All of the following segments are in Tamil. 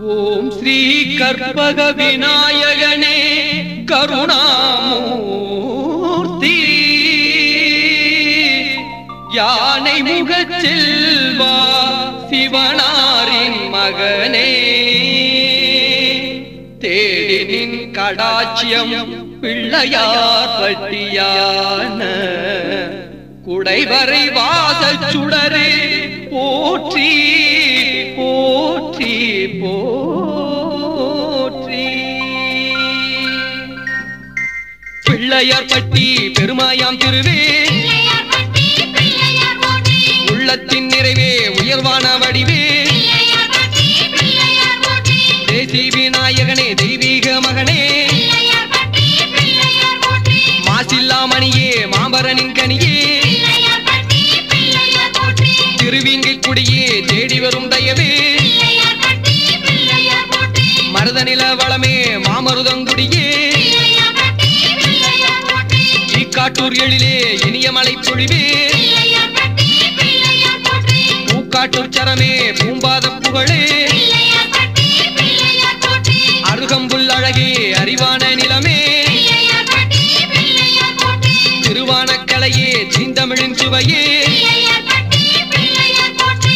ஓம் ஸ்ரீ கற்பக விநாயகனே கருணாமூர்த்தி யானை முகச் செல்வா சிவனாரின் மகனே தேடினின் கடாட்சியம் பிள்ளையார் பட்டியான குடைவரை வாசல் சுடரே போற்றி போற்றி போற்றி பிள்ளையார் பட்டி பெருமாயாம் திருவே பிள்ளையார் பட்டி பிள்ளையார் போற்றி உள்ளத்தின் நிறைவே உயர்வான வடிவே பிள்ளையார் பட்டி பிள்ளையார் போற்றி தேசி விநாயகனே தெய்வீக மகனே பிள்ளையார் பட்டி பிள்ளையார் போற்றி மாசில்லா மணியே மாம்பரனின் கனியே பிள்ளையார் பட்டி பிள்ளையார் போற்றி திருவிங்கை குடியே தேடி வரும் தயவே பிள்ளையார் பட்டி பிள்ளையார் போற்றி மருதநில வளமே மாமருதங்குடியே பிள்ளையார் பட்டி பிள்ளையார் போற்றி ஈக்காட்டூர் எழிலே இனிய மலை பொழிவே பிள்ளையார் பட்டி பிள்ளையார் போற்றி பூக்காட்டூர் சரமே பூம்பாத புகழே பிள்ளையார் பட்டி பிள்ளையார் போற்றி அருகம்புல் அழகே அறிவான நிலமே பிள்ளையார் பட்டி பிள்ளையார் போற்றி திருவானக்கலையே தீந்தமிழின் சுவையே பிள்ளையார் பட்டி பிள்ளையார் போற்றி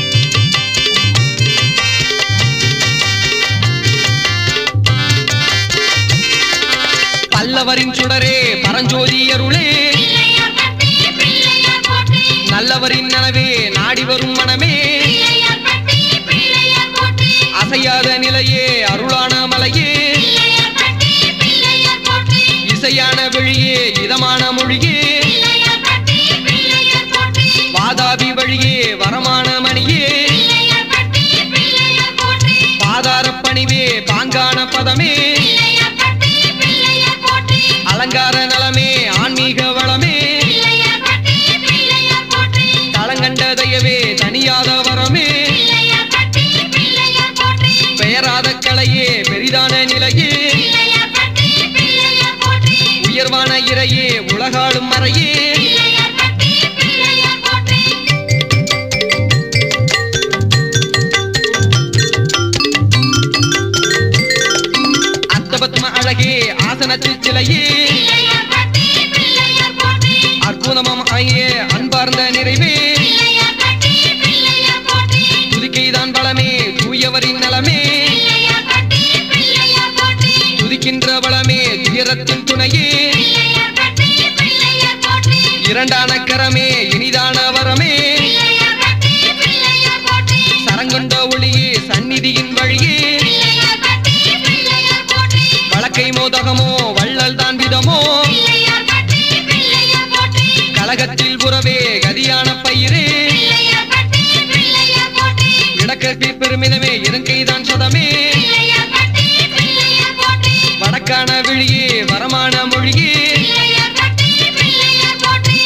பல்லவரின் சுடரே பரஞ்சோதி அருளே பிள்ளையார் பட்டி பிள்ளையார் போற்றி நல்லவரின் நனவே நாடி வரும் மனமே பிள்ளையார் பட்டி பிள்ளையார் போற்றி அசையாத நிலையே அருளான மலையே பிள்ளையார் பட்டி பிள்ளையார் போற்றி இசையான விழியே இதமான மொழியே பிள்ளையார் பட்டி பிள்ளையார் போற்றி வாதாபி வழியே வரமான மணியே பிள்ளையார் பட்டி பிள்ளையார் போற்றி பாதார பணிவே பாங்கான பதமே பிள்ளையார் பட்டி பிள்ளையார் போற்றி அலங்கார நலமே ஆன்மீக வளமே பிள்ளையார் பட்டி பிள்ளையார் போற்றி தளங்கண்ட தயவே தனியாத வரமே பிள்ளையார் பட்டி பிள்ளையார் போற்றி பெயராத கலையே பெரிதான நிலையே பிள்ளையார் பட்டி பிள்ளையார் போற்றி உயர்வான இறையே உலகாளும் மறையே பிள்ளையார் பட்டி பிள்ளையார் போற்றி அர்த்தபத்ம அழகே ஆசனத்தில் சிலையே பிள்ளையார் பட்டி பிள்ளையார் போற்றி அற்புதமம் ஆகிய அன்பார்ந்த நிறைவே பிள்ளையார் பட்டி பிள்ளையார் போற்றி துதிக்கைதான் பலமே தூயவரின் நலமே பிள்ளையார் பட்டி பிள்ளையார் போற்றி துதிக்கின்ற பலமே துயரத்தின் துணையே பிள்ளையார் பட்டி பிள்ளையார் போற்றி இரண்டான கரமே இனிதான வரமே பிள்ளையார் பட்டி பிள்ளையார் போற்றி சரங்கொண்ட ஒளியே சந்நிதியின் வழியே பிள்ளையார் பட்டி பிள்ளையார் போற்றி வழக்கை மோதகமோ வள்ளல் தான் விதமோ பிள்ளையார் பட்டி பிள்ளையார் போற்றி கழகத்தில் புறவே கதியான பயிரே பிள்ளையார் பட்டி பிள்ளையார் போற்றி இடக்கற்கு பெருமிதமே இருக்கைதான் சதமே பிள்ளையார் பட்டி பிள்ளையார் போற்றி வடக்கான விழியே வரமான மொழியே பிள்ளையார் பட்டி பிள்ளையார் போற்றி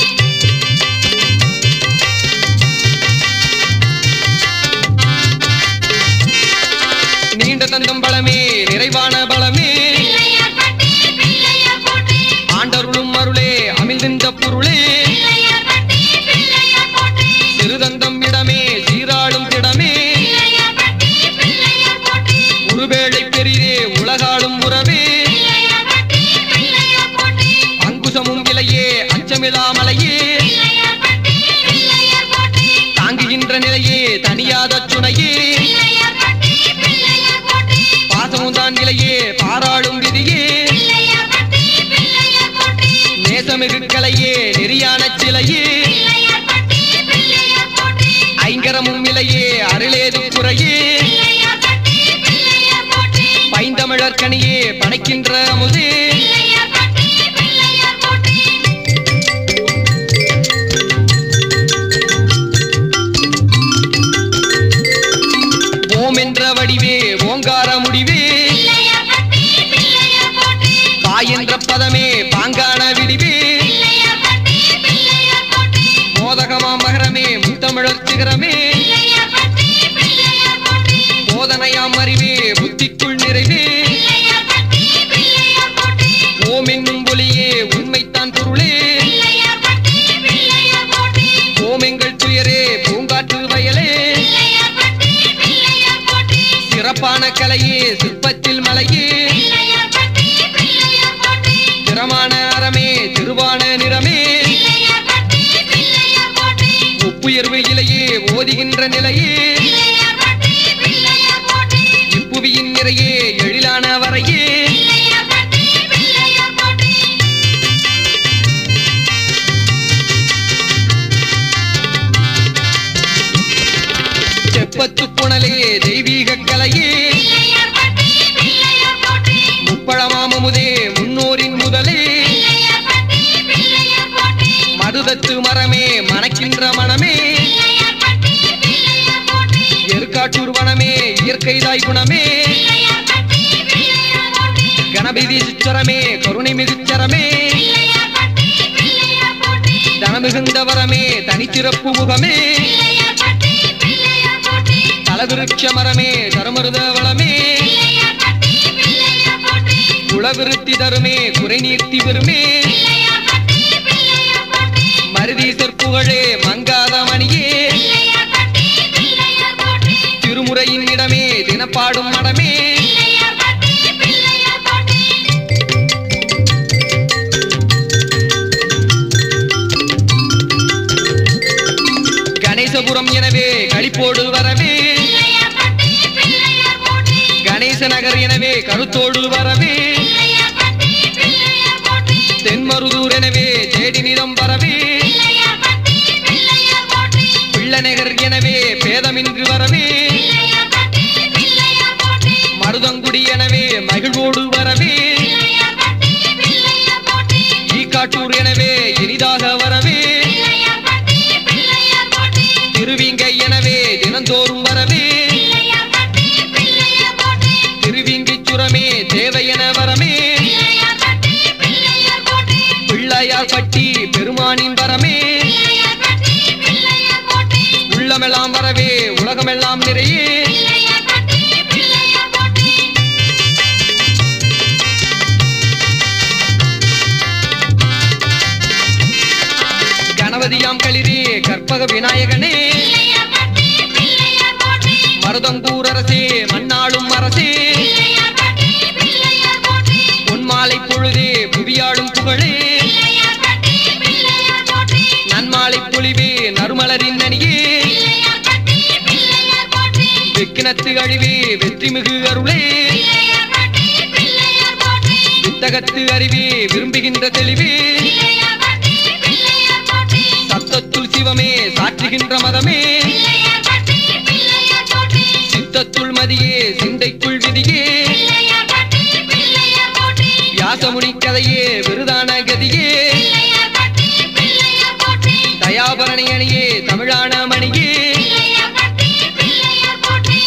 நீண்ட தந்தம் பலமே நிறைவான பலமே பிள்ளையார் பட்டி பிள்ளையார் போற்றி ஆண்டருளும் அருளே அமிழ்ந்த பொருளே பிள்ளையார் பட்டி பிள்ளையார் போற்றி சிறுதந்தம் இடமே சீராளும் திடமே பிள்ளையார் பட்டி பிள்ளையார் போற்றி ஒருவேளை பெரிதே உலகாளும் உறவே பிள்ளையார் பட்டி பிள்ளையார் போற்றி அங்குசமும் விலையே அச்சமில்லாமலையே பிள்ளையார் பட்டி பிள்ளையார் போற்றி தாங்குகின்ற நிலையே தனியாத சுனையே பிள்ளையார் பட்டி பிள்ளையார் போற்றி பாசமும் தான் நிலையே பாராளும் விதியே பிள்ளையார் பட்டி பிள்ளையார் போற்றி நேசமிகு கலையே நெறியான சிலையே பிள்ளையார் பட்டி பிள்ளையார் போற்றி ஐங்கரமும் நிலையே அருளேது குறையே பிள்ளையார் பட்டி பிள்ளையார் போற்றி பைந்தமிழர் கனியே படைக்கின்ற அமுதே பிள்ளையார் பட்டி பிள்ளையார் போற்றி ஓம் என்ற வடிவே ஓங்கார முடிவே பிள்ளையார் பட்டி பிள்ளையார் போற்றி பாய் என்ற பதமே பாங்கான விடிவே பிள்ளையார் பட்டி பிள்ளையார் போற்றி மோதகமா மகரமே முத்தமிழர் சிகரமே பிள்ளையார் பட்டி பிள்ளையார் போற்றி போதனையாம் அறிவே புத்திக்குள் நிறைவே பிள்ளையார் பட்டி பிள்ளையார் போற்றி ஓம் என்னும் ஒளியே உண்மைத்தான் பொருளே பிள்ளையார் பட்டி பிள்ளையார் போற்றி ஓம் எங்கள் துயரே பூங்காற்று வயலே பிள்ளையார் பட்டி பிள்ளையார் போற்றி சிறப்பான கலையே சிற்பத்தில் மலையே பிள்ளையார் பட்டி பிள்ளையார் போற்றி திறமான அறமே திருவான நிறமே பிள்ளையார் பட்டி பிள்ளையார் போற்றி ஒப்புயர்வு இலையே ஓதுகின்ற நிலையே பிள்ளையார் பட்டி பிள்ளையார் போற்றி இப்புவியின் நிறையே எழிலான வரையே பிள்ளையார் பட்டி பிள்ளையார் போற்றி செப்பத்து புனலே தெய்வீக கலையே பிள்ளையார் பட்டி பிள்ளையார் போற்றி முப்பழமாமமுதே முன்னோரின் முதலே பிள்ளையார் பட்டி பிள்ளையார் போற்றி மருதத்து மரமே மணக்கின்ற மனமே பிள்ளையார் பட்டி பிள்ளையார் போற்றி எருக்காட்டூர் வனமே இயற்கைதாய் குணமே பிள்ளையார் பட்டி பிள்ளையார் போற்றி கணபதி சிச்சரமே கருணை மிகுச்சரமே பிள்ளையார் பட்டி பிள்ளையார் போற்றி தனமிகுந்த வரமே தனிச்சிறப்பு முகமே பிள்ளையார் பட்டி பிள்ளையார் போற்றி தலவிருட்ச மரமே தருமருத வளமே பிள்ளையார் பட்டி பிள்ளையார் போற்றி குளவிருத்தி தருமே குறை நீர்த்தி பெருமே பிள்ளையார் பட்டி பிள்ளையார் போற்றி மருதீசர் புகழே மங்காத மணியே பிள்ளையார் பட்டி பிள்ளையார் போற்றி திருமுறையின் இடமே தினப்பாடும் மடமே பிள்ளையார் பட்டி பிள்ளையார் போற்றி கணேசபுரம் எனவே களிப்போடு வரவே பிள்ளையார் பட்டி பிள்ளையார் போற்றி கணேச நகர் எனவே கருத்தோடு வரவே பிள்ளையார் பட்டி பிள்ளையார் போற்றி தென்மருதூர் எனவே தேடி நிலம் வரவே பிள்ளையார் பட்டி பிள்ளையார் போற்றி பிள்ளநகர் எனவே பேதமின்றி வரவே பிள்ளையார் பட்டி பிள்ளையார் போற்றி மருதங்குடி எனவே மகிழ்வோடு வரவே பிள்ளையார் பட்டி பிள்ளையார் போற்றி ஈக்காட்டூர் எனவே இனிதாக வரவே பிள்ளையார் பட்டி பிள்ளையார் போற்றி திருவிங்கை எனவே தினந்தோறும் வரவே பிள்ளையார் பட்டி பிள்ளையார் போற்றி திருவிங்கை சுரமே தேவையென வரமே பிள்ளையார் பட்டி பிள்ளையார் போற்றி பிள்ளையார் பட்டி பெருமானின் வரமே பிள்ளையார் பட்டி பிள்ளையார் போற்றி உள்ளமெல்லாம் வரவே உலகமெல்லாம் நிறையே பிள்ளையார் பட்டி பிள்ளையார் போற்றி கணபதியாம் களிரே கற்பக விநாயகனே பிள்ளையார் பட்டி பிள்ளையார் போற்றி மருதங்கூர் அரசே மண்ணாளும் அரசே பிள்ளையார் பட்டி பிள்ளையார் போற்றி பொன்மாலை பொழுதே புவியாளும் புகழே பிள்ளையார் பட்டி பிள்ளையார் போற்றி நன்மாலை பொழிவே நறுமலரின் நனியே பிள்ளையார் பட்டி பிள்ளையார் போற்றி வெக்கினத்து அழிவே வெற்றிமிகு அருளே பிள்ளையார் பட்டி பிள்ளையார் போற்றி வித்தகத்து அறிவே விரும்புகின்ற தெளிவே பிள்ளையார் பட்டி பிள்ளையார் போற்றி சத்தத்துள் சிவமே சாற்றுகின்ற மதமே பிள்ளையார் பட்டி பிள்ளையார் போற்றி சித்தத்துள் மதியே சிந்தைக்குள் விதியே பிள்ளையார் பட்டி பிள்ளையார் போற்றி வியாசமுனி கதையே விருதான கதியே பிள்ளையார் பட்டி பிள்ளையார் போற்றி தயாபரணி அணியே தமிழான மணியே பிள்ளையார் பட்டி பிள்ளையார் போற்றி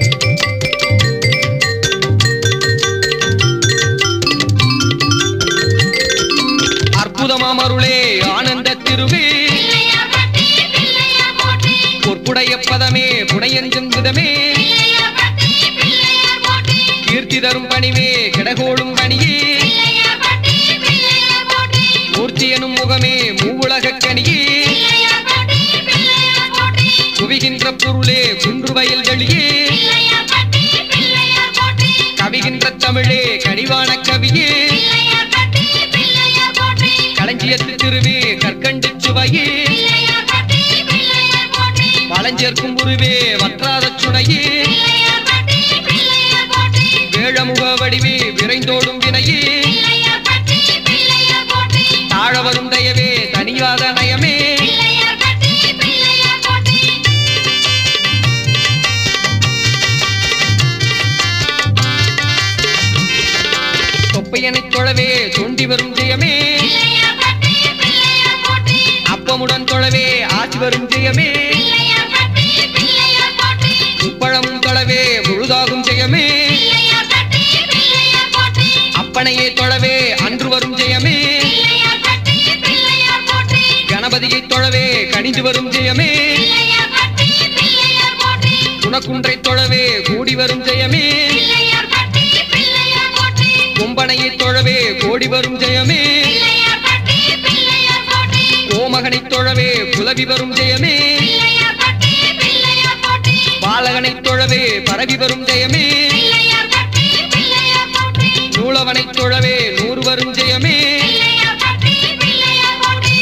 அற்புதமாம் அருளே ஆனந்த திருவே பிள்ளையார் பட்டி பிள்ளையார் போற்றி பொற்புடைய பதமே புனையஞ்சம் விதமே பிள்ளையார் பட்டி பிள்ளையார் போற்றி கீர்த்தி தரும் பணிவே கிடகோடும் பணியே பிள்ளையார் பட்டி பிள்ளையார் போற்றி மூர்த்தி எனும் முகமே மூவுலகக் கனியே பிள்ளையார் பட்டி பிள்ளையார் போற்றி குவிகின்ற பொருளே குன்று வயல் வெளியே பிள்ளையார் பட்டி பிள்ளையார் போற்றி கவிகின்ற தமிழே கனிவான கவியே பிள்ளையார் பட்டி பிள்ளையார் போற்றி களஞ்சியத்து திருவே கற்கண்டு சுவையே பிள்ளையார் பட்டி பிள்ளையார் போற்றி பழஞ்சேர்க்கும் உருவே வற்றாத சுனையே பிள்ளையார் பட்டி பிள்ளையார் போற்றி வேழமுக வடிவே விரைந்தோடும் வினையே பிள்ளையார் பட்டி பிள்ளையார் போற்றி தாழ வரும் தயவே தனியாத நயமே பிள்ளையார் பட்டி பிள்ளையார் போற்றி தொப்பையனைத் தொழவே தோண்டி வரும் ஜெயமே பிள்ளையார் பட்டி பிள்ளையார் போற்றி அப்பமுடன் தொழவே ஆட்சி வரும் ஜெயமே பிள்ளையார் பட்டி பிள்ளையார் போற்றி முப்பழமும் தொழவே முழுதாகும் ஜெயமே பிள்ளையார் பட்டி பிள்ளையார் போற்றி அப்பனையே தொழவே அன்று வரும் ஜெயமே பிள்ளையார் பட்டி பிள்ளையார் போற்றி கணபதியை தொழவே கணிந்து வரும் ஜெயமே பிள்ளையார் பட்டி பிள்ளையார் போற்றி குணக்குன்றை தொழவே கூடி வரும் ஜெயமே பிள்ளையார் பட்டி பிள்ளையார் போற்றி கொம்பனையை தொழவே கோடி வரும் ஜெயமே பிள்ளையார் பட்டி பிள்ளையார் போற்றி கோமகனைத் தொழவே புலவி வரும் ஜெயமே பிள்ளையார் பட்டி பிள்ளையார் போற்றி பாலகனை தொழவே பரவி வரும் ஜெயமே பிள்ளையார் பட்டி பிள்ளையார் போற்றி நூலவனை தொழவே நூறு வரும் ஜெயமே பிள்ளையார் பட்டி பிள்ளையார் போற்றி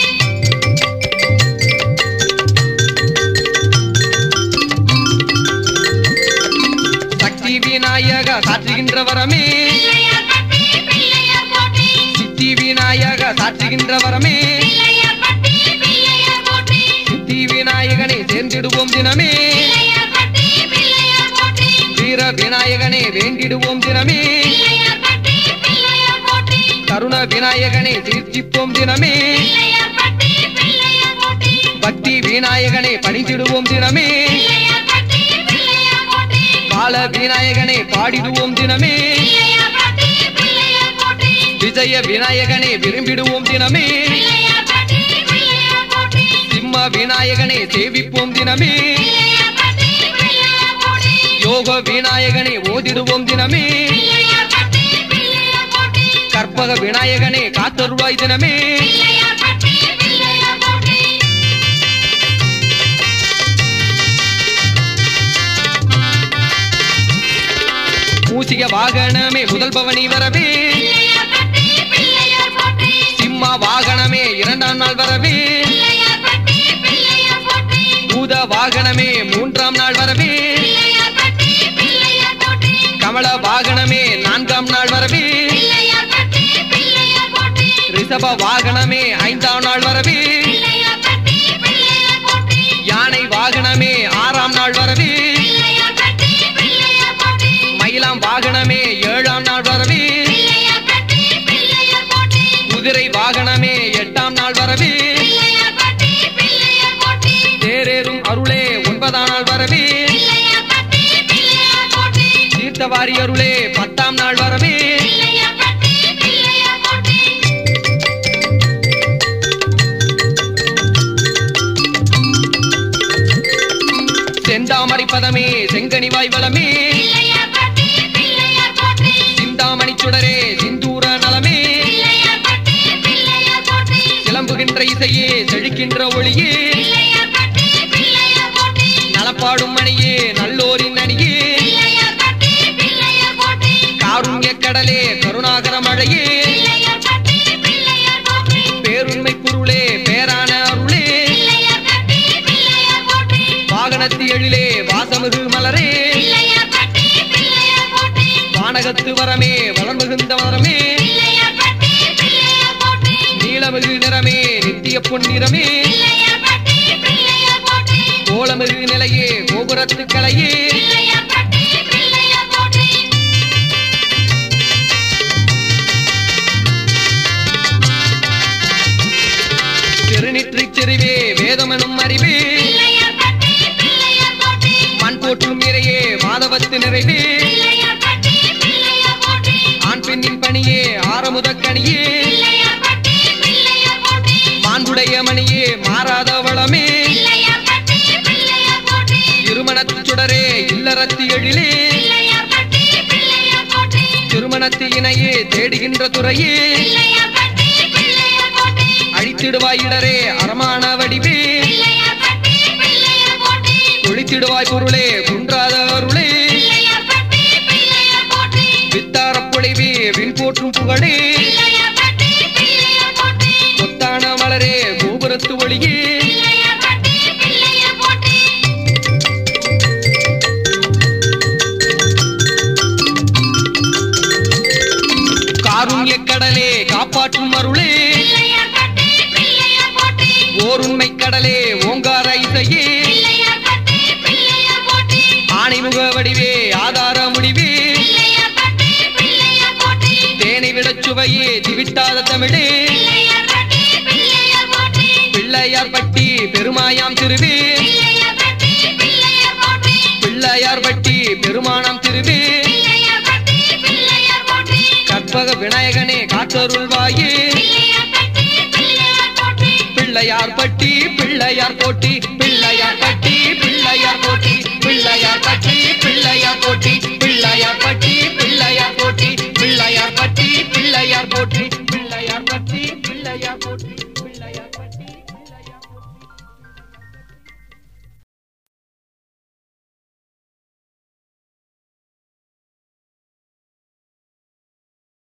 சக்தி விநாயக சாற்றுகின்ற வரமே பிள்ளையார் பட்டி பிள்ளையார் போற்றி சித்தி விநாயக சாற்றுகின்ற வரமே பிள்ளையார் பட்டி பிள்ளையார் போற்றி சித்தி விநாயகனை சேர்ந்திடுவோம் தினமே பிள்ளையார் பட்டி பிள்ளையார் போற்றி வீர விநாயகனே வேண்டிடுவோம் தினமே பிள்ளையார் பட்டி பிள்ளையார் போற்றி கருண விநாயகனை தீர்த்திப்போம் தினமே பிள்ளையார் பட்டி பிள்ளையார் போற்றி பக்தி விநாயகனை பணிந்திடுவோம் தினமே பிள்ளையார் பட்டி பிள்ளையார் போற்றி பால விநாயகனை பாடிடுவோம் தினமே பிள்ளையார் பட்டி பிள்ளையார் போற்றி விஜய விநாயகனை விரும்பிடுவோம் தினமே பிள்ளையார் பட்டி பிள்ளையார் போற்றி சிம்ம விநாயகனை சேவிப்போம் தினமே பிள்ளையார் பட்டி பிள்ளையார் போற்றி யோக விநாயகனை ஓதிடுவோம் தினமே பிள்ளையார் பட்டி பிள்ளையார் போற்றி கற்பக விநாயகனை காத்தருவாய் தினமே பிள்ளையார் பட்டி பிள்ளையார் போற்றி மூசிக வாகனமே முதல் பவனி வரவே பிள்ளையார் பட்டி பிள்ளையார் போற்றி சிம்ம வாகனமே இரண்டாம் நாள் வரவே பிள்ளையார் பட்டி பிள்ளையார் போற்றி பூத வாகனமே மூன்றாம் நாள் வரவே பிள்ளையார் பட்டி பிள்ளையார் போற்றி கமல வாகனமே நான்காம் நாள் வரவே பிள்ளையார் பட்டி பிள்ளையார் போற்றி ரிஷப வாகனமே ஐந்தாம் நாள் வரவே பிள்ளையார் பட்டி பிள்ளையார் போற்றி யானை வாகனமே ஆறாம் நாள் வரவே பிள்ளையார் பட்டி பிள்ளையார் போற்றி மயிலாம் வாகனமே ஏழாம் நாள் வரவே பிள்ளையார் பட்டி பிள்ளையார் போற்றி குதிரை வாகனமே எட்டாம் நாள் வரவே பிள்ளையார் பட்டி பிள்ளையார் போற்றி தேரேறும் அருளே ஒன்பதாம் நாள் வரவே பிள்ளையார் பட்டி பிள்ளையார் போற்றி தீர்த்தவாரி அருளே பத்தாம் நாள் வரவே பிள்ளையார் பட்டி பிள்ளையார் போற்றி செந்தாமரை பதமே செங்கனிவாய் வளமே பிள்ளையார் பட்டி பிள்ளையார் போற்றி சிந்தாமணி சுடரே சிந்தூர நலமே பிள்ளையார் பட்டி பிள்ளையார் போற்றி கிளம்புகின்ற இசையே செழிக்கின்ற ஒளியே பிள்ளையார் பட்டி பிள்ளையார் போற்றி நலப்பாடும் மணியே நல்லோரின் அணியே பிள்ளையார் பட்டி பிள்ளையார் போற்றி காருண்ய கடலே கருணாகர மழையே பிள்ளையார் பட்டி பிள்ளையார் போற்றி பேருண்மை பொருளே பேரான அருளே பிள்ளையார் பட்டி பிள்ளையார் போற்றி வாகனத்து எழிலே வாசமிகு மலரே பிள்ளையார் பட்டி பிள்ளையார் போற்றி வானகத்து வரமே வளர்மிகுந்த வரமே பிள்ளையார் பட்டி பிள்ளையார் போற்றி நீலமிகு நிறமே நித்திய பொன்னிறமே பிள்ளையார் பட்டி பிள்ளையார் போற்றி கோலமிகு நிலையே கோபுரத்து கலையே பிள்ளையார் பட்டி பிள்ளையார் போற்றி திருநிற்றிச் செறிவே வேதமெனும் அறிவே பிள்ளையார் பட்டி பிள்ளையார் போற்றி மண் போற்றும் இறையே மாதவத்து நிறைவே பிள்ளையார் பட்டி பிள்ளையார் போற்றி ஆண் பெண்ணின் பணியே ஆரமுதக் கனியே பிள்ளையார் பட்டி பிள்ளையார் போற்றி மாண்புடைய மணியே மாறாத வளமே பிள்ளையார் பட்டி பிள்ளையார் போற்றி இருமணத்து சுடரே இல்லறத்து எழிலே பிள்ளையார் பட்டி பிள்ளையார் போற்றி திருமணத்து இணையே தேடுகின்ற துறையே பிள்ளையார் பட்டி பிள்ளையார் போற்றி அழித்திடுவாய் இடரே அரமான வடிவே பிள்ளையார் பட்டி பிள்ளையார் போற்றி ஒழித்திடுவாய் பொருளே குன்றாத அருளே பிள்ளையார் பட்டி பிள்ளையார் போற்றி வித்தாரப் பொழிவே விண் போற்றும் புகழே பிள்ளையார் பட்டி பிள்ளையார் போற்றி கொத்தான மலரே கோபுரத்து ஒளியே பிள்ளையார் பட்டி பிள்ளையார் போற்றி காருண்ய கடலே காப்பாற்றும் அருளே பிள்ளையார் பட்டி பிள்ளையார் போற்றி ஓருண்மை கடலே ஓங்கார இசையே பிள்ளையார் பட்டி பிள்ளையார் போற்றி ஆணைமுக வடிவே ஆதார முடிவே பிள்ளையார் பட்டி பிள்ளையார் போற்றி தேனை விடச் சுவையே திவிட்டாத தமிழே பிள்ளையார் பட்டி பிள்ளையார் போற்றி பிள்ளையார் பட்டி பெருமாயாம் திருவே பிள்ளையார் பட்டி பிள்ளையார் போற்றி பிள்ளையார் பட்டி பெருமானாம் திருவே பிள்ளையார் பட்டி பிள்ளையார் போற்றி கற்பக விநாயகனே காத்தருள்வாயே பிள்ளையார் பட்டி பிள்ளையார் போற்றி பிள்ளையார் பட்டி பிள்ளையார் போட்டி பிள்ளையார் பட்டி பிள்ளையார் போட்டி பிள்ளையார் பட்டி பிள்ளையார் போட்டி பிள்ளையார் பட்டி பிள்ளையார் போட்டி பிள்ளையார் பட்டி பிள்ளையார் போட்டி பிள்ளையார் பட்டி பிள்ளையார் போட்டி பிள்ளையார் பட்டி